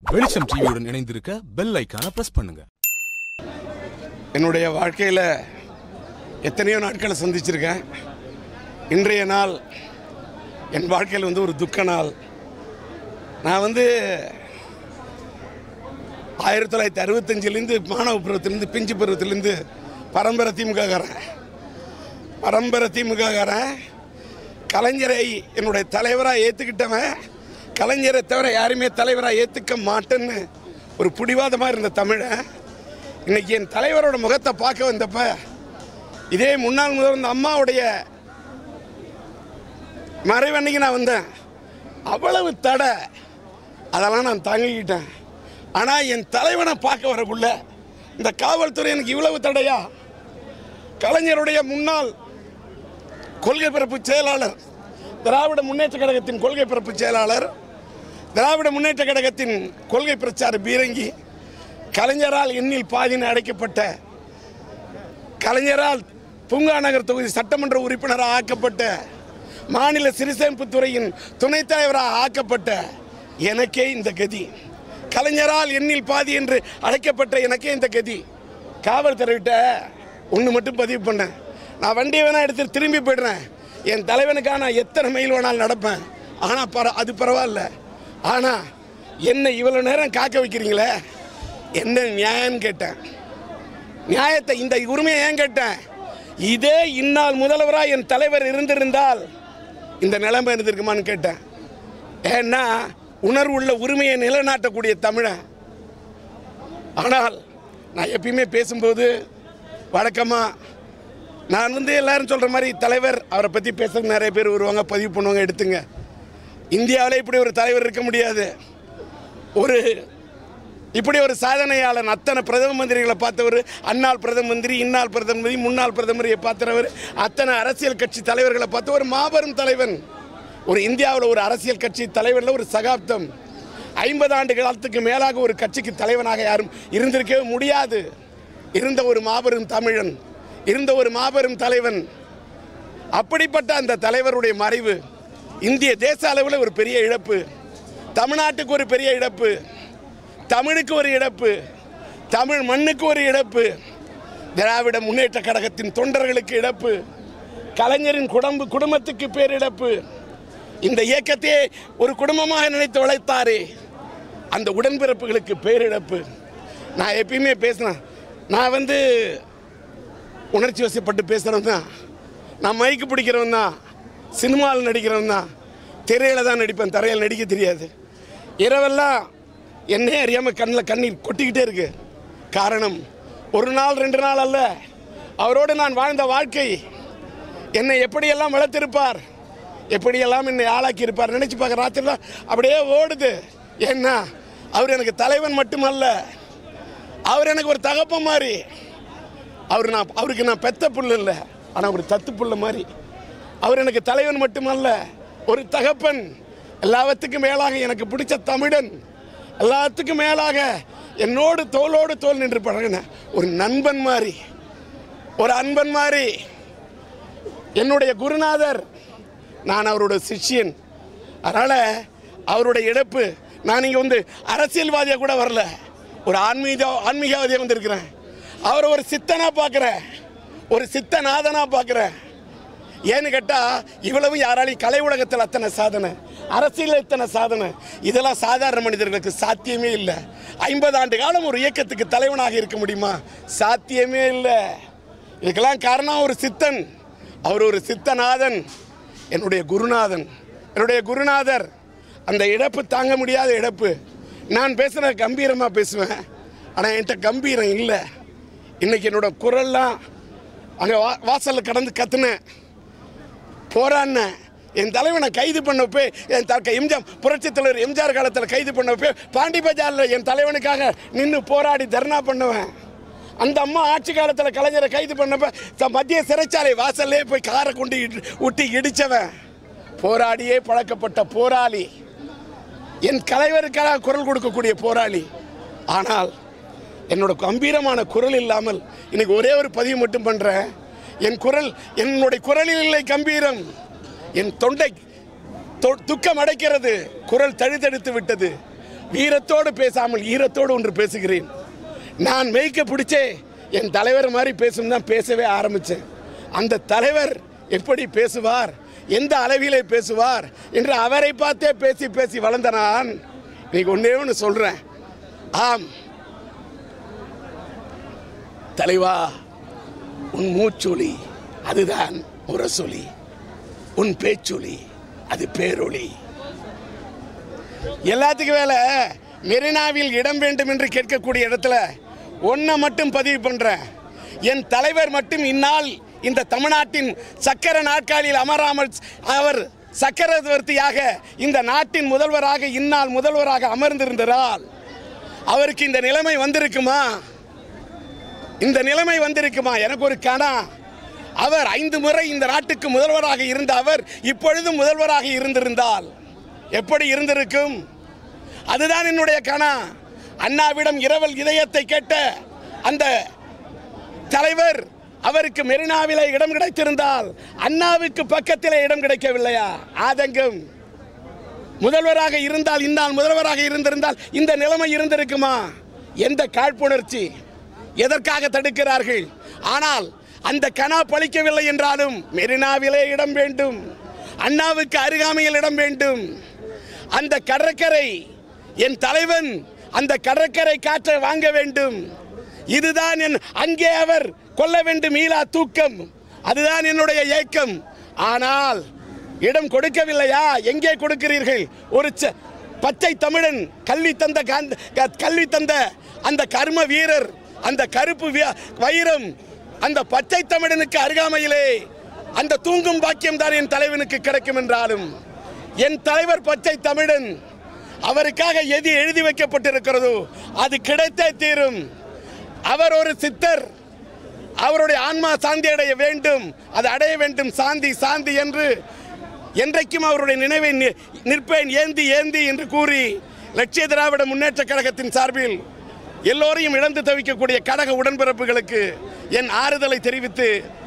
வெளிச்சம் டிவியுடன் இணைந்திருக்க பெல் ஐக்கான பிரஸ் பண்ணுங்க என்னுடைய வாழ்க்கையில் எத்தனையோ நாட்களை சந்திச்சிருக்கேன் இன்றைய நாள் என் வாழ்க்கையில் வந்து ஒரு துக்க நாள் நான் வந்து ஆயிரத்தி தொள்ளாயிரத்தி அறுபத்தஞ்சிலேருந்து மாணவ பருவத்திலேருந்து பிஞ்சு பருவத்திலேருந்து பரம்பரை திமுககாரன் பரம்பரை திமுககாரன் கலைஞரை என்னுடைய தலைவராக ஏற்றுக்கிட்டவன் கலைஞரை தவிர யாருமே தலைவராக ஏற்றுக்க மாட்டேன்னு ஒரு பிடிவாதமாக இருந்த தமிழன் இன்னைக்கு என் தலைவரோட முகத்தை பார்க்க வந்தப்ப இதே முன்னாள் முதல்வர் இந்த அம்மாவுடைய மறைவன்னைக்கு நான் வந்தேன் அவ்வளவு தடை அதெல்லாம் நான் தாங்கிக்கிட்டேன் ஆனால் என் தலைவனை பார்க்க வரக்குள்ள இந்த காவல்துறை எனக்கு இவ்வளவு தடையா கலைஞருடைய முன்னாள் கொள்கை பிறப்பு செயலாளர் திராவிட முன்னேற்ற கழகத்தின் கொள்கை பிறப்பு செயலாளர் திராவிட முன்னேற்ற கழகத்தின் கொள்கை பிரச்சார பீரங்கி கலைஞரால் எண்ணில் பாதின அடைக்கப்பட்ட கலைஞரால் பூங்கா நகர் தொகுதி சட்டமன்ற உறுப்பினராக ஆக்கப்பட்ட மாநில சிறுசேமிப்புத் துறையின் துணைத் தலைவராக ஆக்கப்பட்ட எனக்கே இந்த கதி கலைஞரால் எண்ணில் பாதி என்று அழைக்கப்பட்ட எனக்கே இந்த கதி காவல்துறையிட்ட ஒன்று மட்டும் பதிவு பண்ணேன் நான் வண்டியை வேணா எடுத்து திரும்பி போயிடுறேன் என் தலைவனுக்காக நான் எத்தனை மைல் வேணாலும் நடப்பேன் ஆனால் பர அது பரவாயில்ல ஆனால் என்னை இவ்வளோ நேரம் காக்க வைக்கிறீங்களே என்ன நியாயம்னு கேட்டேன் நியாயத்தை இந்த உரிமையை ஏன் கேட்டேன் இதே இந்நாள் முதல்வராக என் தலைவர் இருந்திருந்தால் இந்த நிலைமை இருந்திருக்குமான்னு கேட்டேன் ஏன்னா உணர்வுள்ள உரிமையை நிலைநாட்டக்கூடிய தமிழன் ஆனால் நான் எப்பயுமே பேசும்போது வழக்கமாக நான் வந்து எல்லாரும் சொல்கிற மாதிரி தலைவர் அவரை பற்றி பேசுறது நிறைய பேர் வருவாங்க பதிவு பண்ணுவாங்க எடுத்துங்க இந்தியாவிலே இப்படி ஒரு தலைவர் இருக்க முடியாது ஒரு இப்படி ஒரு சாதனையாளன் அத்தனை பிரதம மந்திரிகளை பார்த்தவர் அன்னாள் பிரதம மந்திரி இன்னாள் பிரதம மந்திரி முன்னாள் பிரதமரை பார்த்தவர் அத்தனை அரசியல் கட்சி தலைவர்களை பார்த்த ஒரு மாபெரும் தலைவன் ஒரு இந்தியாவில் ஒரு அரசியல் கட்சி தலைவரில் ஒரு சகாப்தம் ஐம்பது ஆண்டு காலத்துக்கு மேலாக ஒரு கட்சிக்கு தலைவனாக யாரும் இருந்திருக்கவே முடியாது இருந்த ஒரு மாபெரும் தமிழன் இருந்த ஒரு மாபெரும் தலைவன் அப்படிப்பட்ட அந்த தலைவருடைய மறைவு இந்திய தேச அளவில் ஒரு பெரிய இழப்பு தமிழ்நாட்டுக்கு ஒரு பெரிய இழப்பு தமிழுக்கு ஒரு இழப்பு தமிழ் மண்ணுக்கு ஒரு இழப்பு திராவிட முன்னேற்ற கழகத்தின் தொண்டர்களுக்கு இழப்பு கலைஞரின் குடும்ப குடும்பத்துக்கு பேரிழப்பு இந்த இயக்கத்தையே ஒரு குடும்பமாக நினைத்து உழைத்தாரே அந்த உடன்பிறப்புகளுக்கு பேரிழப்பு நான் எப்பயுமே பேசினேன் நான் வந்து உணர்ச்சி வசப்பட்டு பேசுகிறவன் தான் நான் மைக்கு பிடிக்கிறவன் தான் சினிமாவில் நடிக்கிறவன் தான் திரையில் தான் நடிப்பேன் தரையில் நடிக்க தெரியாது இரவெல்லாம் என்னே அறியாமல் கண்ணில் கண்ணீர் கொட்டிக்கிட்டே இருக்கு காரணம் ஒரு நாள் ரெண்டு நாள் அல்ல அவரோடு நான் வாழ்ந்த வாழ்க்கை என்னை எப்படியெல்லாம் வளர்த்திருப்பார் எப்படியெல்லாம் என்னை ஆளாக்கி இருப்பார் நினச்சி பார்க்க ராத்திரிலாம் அப்படியே ஓடுது ஏன்னா அவர் எனக்கு தலைவன் மட்டுமல்ல அவர் எனக்கு ஒரு தகப்பன் மாதிரி அவர் நான் அவருக்கு நான் பெத்த புள்ள இல்லை ஆனால் ஒரு தத்து புள்ள மாதிரி அவர் எனக்கு தலைவன் மட்டுமல்ல ஒரு தகப்பன் எல்லாவற்றுக்கும் மேலாக எனக்கு பிடிச்ச தமிழன் எல்லாத்துக்கும் மேலாக என்னோடு தோளோடு தோல் நின்று பழகின ஒரு நண்பன் மாதிரி ஒரு அன்பன் மாதிரி என்னுடைய குருநாதர் நான் அவரோட சிஷ்யன் அதனால் அவருடைய இழப்பு நான் இங்கே வந்து அரசியல்வாதியாக கூட வரல ஒரு ஆன்மீக ஆன்மீகவாதியாக வந்திருக்கிறேன் அவரை ஒரு சித்தனாக பார்க்குறேன் ஒரு சித்தநாதனாக பார்க்குறேன் ஏன்னு கேட்டால் இவ்வளவு யாராலையும் கலை உலகத்தில் அத்தனை சாதனை அரசியல் இத்தனை சாதனை இதெல்லாம் சாதாரண மனிதர்களுக்கு சாத்தியமே இல்லை ஐம்பது ஆண்டு காலம் ஒரு இயக்கத்துக்கு தலைவனாக இருக்க முடியுமா சாத்தியமே இல்லை இதுக்கெல்லாம் காரணம் ஒரு சித்தன் அவர் ஒரு சித்தநாதன் என்னுடைய குருநாதன் என்னுடைய குருநாதர் அந்த இழப்பு தாங்க முடியாத இழப்பு நான் பேசுகிற கம்பீரமாக பேசுவேன் ஆனால் என்கிட்ட கம்பீரம் இல்லை இன்னைக்கு என்னோட குரல்லாம் அங்கே வா வாசலில் கடந்து கத்துனேன் போராடினேன் என் தலைவனை கைது பண்ணப்போ என் த எம்ஜிஆர் புரட்சித் தலைவர் எம்ஜிஆர் காலத்தில் கைது பண்ணப்போ பாண்டி பஜாரில் என் தலைவனுக்காக நின்று போராடி தர்ணா பண்ணுவேன் அந்த அம்மா ஆட்சி காலத்தில் கலைஞரை கைது பண்ணப்ப த- மத்திய சிறைச்சாலை வாசல்லே போய் காரை கொண்டு இடு- விட்டு இடித்தவன் போராடியே பழக்கப்பட்ட போராளி என் தலைவருக்காக குரல் கொடுக்கக்கூடிய போராளி ஆனால் என்னோட கம்பீரமான குரல் இல்லாமல் இன்னைக்கு ஒரே ஒரு பதிவு மட்டும் பண்ணுறேன் என் குரல் என்னுடைய குரலில் இல்லை கம்பீரம் என் தொண்டை தொ- துக்கம் அடைக்கிறது குரல் தழுதழுத்து விட்டது வீரத்தோடு பேசாமல் ஈரத்தோடு ஒன்று பேசுகிறேன் நான் மெய்க்க பிடிச்சே என் தலைவர் மாதிரி பேசும் தான் பேசவே ஆரம்பித்தேன் அந்த தலைவர் எப்படி பேசுவார் எந்த அளவிலே பேசுவார் என்று அவரை பார்த்தே பேசி பேசி வளர்ந்த நான் இன்னைக்கு ஒன்றே ஒன்று சொல்கிறேன் ஆம் தலைவா உன் மூச்சொலி அதுதான் முரசொலி உன் பேச்சொலி அது பேரொளி எல்லாத்துக்கும் வேலை மெரினாவில் இடம் வேண்டும் என்று கேட்கக்கூடிய இடத்துல ஒன்றை மட்டும் பதிவு பண்ணுறேன் என் தலைவர் மட்டும் இந்நாள் இந்த தமிழ்நாட்டின் சக்கர நாற்காலியில் அமராமல் அவர் சக்கரவர்த்தியாக இந்த நாட்டின் முதல்வராக இந்நாள் முதல்வராக அமர்ந்திருந்தால் அவருக்கு இந்த நிலைமை வந்திருக்குமா இந்த நிலைமை வந்திருக்குமா எனக்கு ஒரு கணா அவர் ஐந்து முறை இந்த நாட்டுக்கு முதல்வராக இருந்த அவர் இப்பொழுதும் முதல்வராக இருந்திருந்தால் எப்படி இருந்திருக்கும் அதுதான் என்னுடைய கணா அண்ணாவிடம் இரவல் இதயத்தை கேட்ட அந்த தலைவர் அவருக்கு மெரினாவிலே இடம் கிடைத்திருந்தால் அண்ணாவுக்கு பக்கத்திலே இடம் கிடைக்கவில்லையா ஆதங்கம் முதல்வராக இருந்தால் இந்நாள் முதல்வராக இருந்திருந்தால் இந்த நிலைமை இருந்திருக்குமா எந்த காழ்ப்புணர்ச்சி எதற்காக தடுக்கிறார்கள் ஆனால் அந்த கனா பழிக்கவில்லை என்றாலும் மெரினாவிலே இடம் வேண்டும் அண்ணாவுக்கு அருகாமையில் இடம் வேண்டும் அந்த கடற்கரை என் தலைவன் அந்த கடற்கரை காற்றை வாங்க வேண்டும் இதுதான் என் அங்கே அவர் கொல்ல வேண்டும் ஈலா தூக்கம் அதுதான் என்னுடைய ஏக்கம் ஆனால் இடம் கொடுக்கவில்லையா எங்கே கொடுக்கிறீர்கள் ஒரு ச- பச்சை தமிழன் கல்வி தந்த காந்த- க- கல்வி தந்த அந்த கர்ம வீரர் அந்த கருப்பு வீ- வைரம் அந்த பச்சை தமிழனுக்கு அருகாமையிலே அந்த தூங்கும் பாக்கியம் தான் என் தலைவனுக்கு கிடைக்கும் என்றாலும் என் தலைவர் பச்சை தமிழன் அவருக்காக எது எழுதி வைக்கப்பட்டிருக்கிறதோ அது கிடைத்தே தீரும் அவர் ஒரு சித்தர் அவருடைய ஆன்மா சாந்தி அடைய வேண்டும் அது அடைய வேண்டும் சாந்தி சாந்தி என்று என்றைக்கும் அவருடைய நினைவை நி- நிற்பேன் ஏந்தி ஏந்தி என்று கூறி லட்சிய திராவிட முன்னேற்ற கழகத்தின் சார்பில் எல்லோரையும் இழந்து தவிக்கக்கூடிய கழக உடன்பிறப்புகளுக்கு என் ஆறுதலை தெரிவித்து